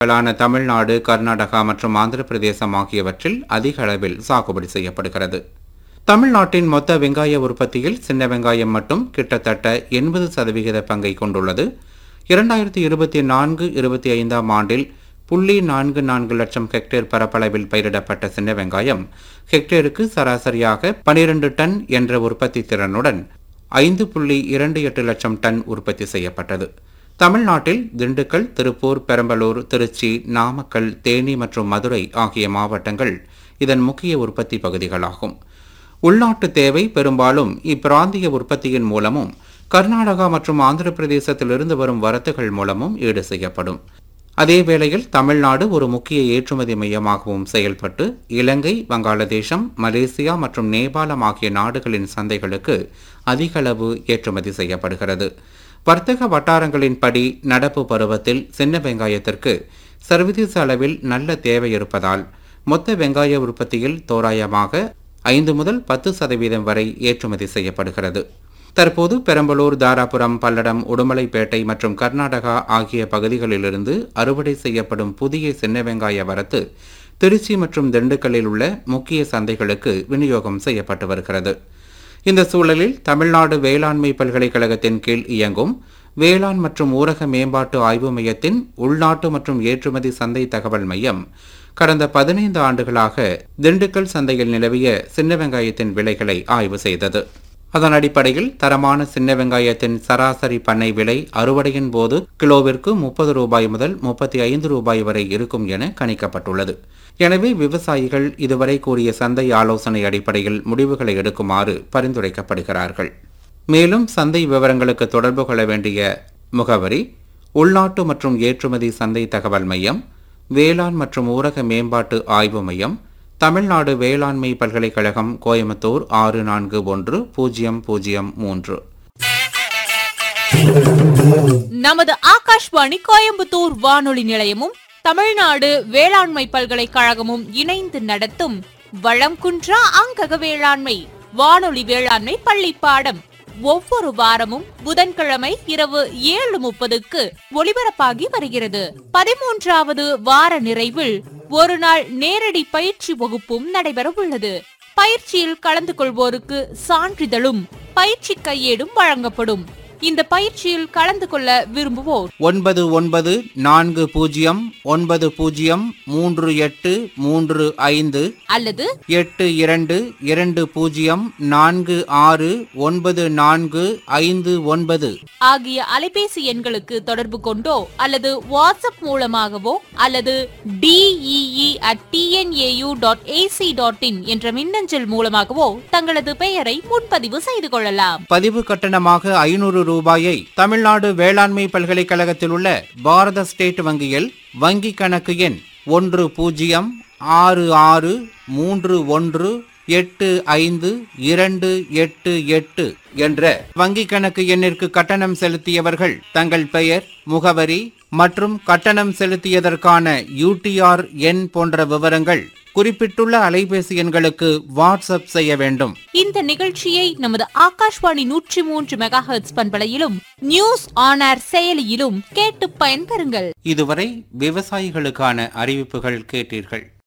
மாநிலங்களான தமிழ்நாடு கர்நாடகா மற்றும் ஆந்திர பிரதேசம் ஆகியவற்றில் அதிக அளவில் சாகுபடி செய்யப்படுகிறது தமிழ்நாட்டின் மொத்த வெங்காய உற்பத்தியில் சின்ன வெங்காயம் மட்டும் கிட்டத்தட்ட எண்பது சதவிகித பங்கை கொண்டுள்ளது இரண்டாயிரத்தி இருபத்தி நான்கு இருபத்தி ஐந்தாம் ஆண்டில் புள்ளி நான்கு நான்கு லட்சம் ஹெக்டேர் பரப்பளவில் பயிரிடப்பட்ட சின்ன வெங்காயம் ஹெக்டேருக்கு சராசரியாக பனிரெண்டு டன் என்ற உற்பத்தி திறனுடன் ஐந்து புள்ளி இரண்டு எட்டு லட்சம் டன் உற்பத்தி செய்யப்பட்டது தமிழ்நாட்டில் திண்டுக்கல் திருப்பூர் பெரம்பலூர் திருச்சி நாமக்கல் தேனி மற்றும் மதுரை ஆகிய மாவட்டங்கள் இதன் முக்கிய உற்பத்தி பகுதிகளாகும் உள்நாட்டு தேவை பெரும்பாலும் இப்பிராந்திய உற்பத்தியின் மூலமும் கர்நாடகா மற்றும் ஆந்திர பிரதேசத்திலிருந்து வரும் வரத்துகள் மூலமும் ஈடு செய்யப்படும் அதே வேளையில் தமிழ்நாடு ஒரு முக்கிய ஏற்றுமதி மையமாகவும் செயல்பட்டு இலங்கை வங்காளதேசம் மலேசியா மற்றும் நேபாளம் ஆகிய நாடுகளின் சந்தைகளுக்கு அதிக அளவு ஏற்றுமதி செய்யப்படுகிறது வர்த்தக வட்டாரங்களின்படி நடப்பு பருவத்தில் சின்ன வெங்காயத்திற்கு சர்வதேச அளவில் நல்ல தேவை இருப்பதால் மொத்த வெங்காய உற்பத்தியில் தோராயமாக ஐந்து முதல் பத்து சதவீதம் வரை ஏற்றுமதி செய்யப்படுகிறது தற்போது பெரம்பலூர் தாராபுரம் பல்லடம் உடுமலைப்பேட்டை மற்றும் கர்நாடகா ஆகிய பகுதிகளிலிருந்து அறுவடை செய்யப்படும் புதிய சின்ன வெங்காய வரத்து திருச்சி மற்றும் திண்டுக்கல்லில் உள்ள முக்கிய சந்தைகளுக்கு விநியோகம் செய்யப்பட்டு வருகிறது இந்த சூழலில் தமிழ்நாடு வேளாண்மை பல்கலைக்கழகத்தின் கீழ் இயங்கும் வேளாண் மற்றும் ஊரக மேம்பாட்டு ஆய்வு மையத்தின் உள்நாட்டு மற்றும் ஏற்றுமதி சந்தை தகவல் மையம் கடந்த பதினைந்து ஆண்டுகளாக திண்டுக்கல் சந்தையில் நிலவிய சின்ன வெங்காயத்தின் விலைகளை ஆய்வு செய்தது அதன் அடிப்படையில் தரமான சின்ன வெங்காயத்தின் சராசரி பண்ணை விலை அறுவடையின் போது கிலோவிற்கு முப்பது ரூபாய் முதல் முப்பத்தி ஐந்து ரூபாய் வரை இருக்கும் என கணிக்கப்பட்டுள்ளது எனவே விவசாயிகள் இதுவரை கூறிய சந்தை ஆலோசனை அடிப்படையில் முடிவுகளை எடுக்குமாறு பரிந்துரைக்கப்படுகிறார்கள் மேலும் சந்தை விவரங்களுக்கு தொடர்பு கொள்ள வேண்டிய முகவரி உள்நாட்டு மற்றும் ஏற்றுமதி சந்தை தகவல் மையம் வேளாண் மற்றும் ஊரக மேம்பாட்டு ஆய்வு மையம் தமிழ்நாடு வேளாண்மை பல்கலைக்கழகம் கோயம்புத்தூர் ஆறு நான்கு ஒன்று பூஜ்ஜியம் பூஜ்ஜியம் மூன்று நமது ஆகாஷ்வாணி கோயம்புத்தூர் வானொலி நிலையமும் தமிழ்நாடு வேளாண்மை பல்கலைக்கழகமும் இணைந்து நடத்தும் வளம் குன்றா அங்கக வேளாண்மை வானொலி வேளாண்மை பள்ளி பாடம் ஒவ்வொரு வாரமும் புதன்கிழமை இரவு ஏழு முப்பதுக்கு ஒளிபரப்பாகி வருகிறது பதிமூன்றாவது வார நிறைவில் ஒரு நாள் நேரடி பயிற்சி வகுப்பும் நடைபெற உள்ளது பயிற்சியில் கலந்து கொள்வோருக்கு சான்றிதழும் பயிற்சி கையேடும் வழங்கப்படும் இந்த பயிற்சியில் கலந்து கொள்ள விரும்புவோர் ஒன்பது ஒன்பது நான்கு பூஜ்ஜியம் ஒன்பது பூஜ்ஜியம் மூன்று எட்டு மூன்று ஐந்து அல்லது எட்டு இரண்டு இரண்டு பூஜ்ஜியம் நான்கு ஆறு ஒன்பது நான்கு ஐந்து ஒன்பது ஆகிய அலைபேசி எண்களுக்கு தொடர்பு கொண்டோ அல்லது வாட்ஸ்அப் மூலமாகவோ அல்லது DEE at TNAU dot AC dot in என்ற மின்னஞ்சல் மூலமாகவோ தங்களது பெயரை முன்பதிவு செய்து கொள்ளலாம் பதிவு கட்டணமாக ஐநூறு ரூபாயை தமிழ்நாடு வேளாண்மை பல்கலைக்கழகத்தில் உள்ள பாரத ஸ்டேட் வங்கியில் வங்கி கணக்கு எண் ஒன்று பூஜ்ஜியம் ஆறு ஆறு மூன்று ஒன்று எட்டு ஐந்து இரண்டு எட்டு எட்டு என்ற வங்கி கணக்கு எண்ணிற்கு கட்டணம் செலுத்தியவர்கள் தங்கள் பெயர் முகவரி மற்றும் கட்டணம் செலுத்தியதற்கான யூடிஆர் எண் போன்ற விவரங்கள் குறிப்பிட்டுள்ள அலைபேசி எண்களுக்கு வாட்ஸ்அப் செய்ய வேண்டும் இந்த நிகழ்ச்சியை நமது ஆகாஷ்வாணி நூற்றி மூன்று மெகா ஹெர்ட்ஸ் பண்பலையிலும் நியூஸ் ஆன் ஏர் செயலியிலும் கேட்டு பயன்பெறுங்கள் இதுவரை விவசாயிகளுக்கான அறிவிப்புகள் கேட்டீர்கள்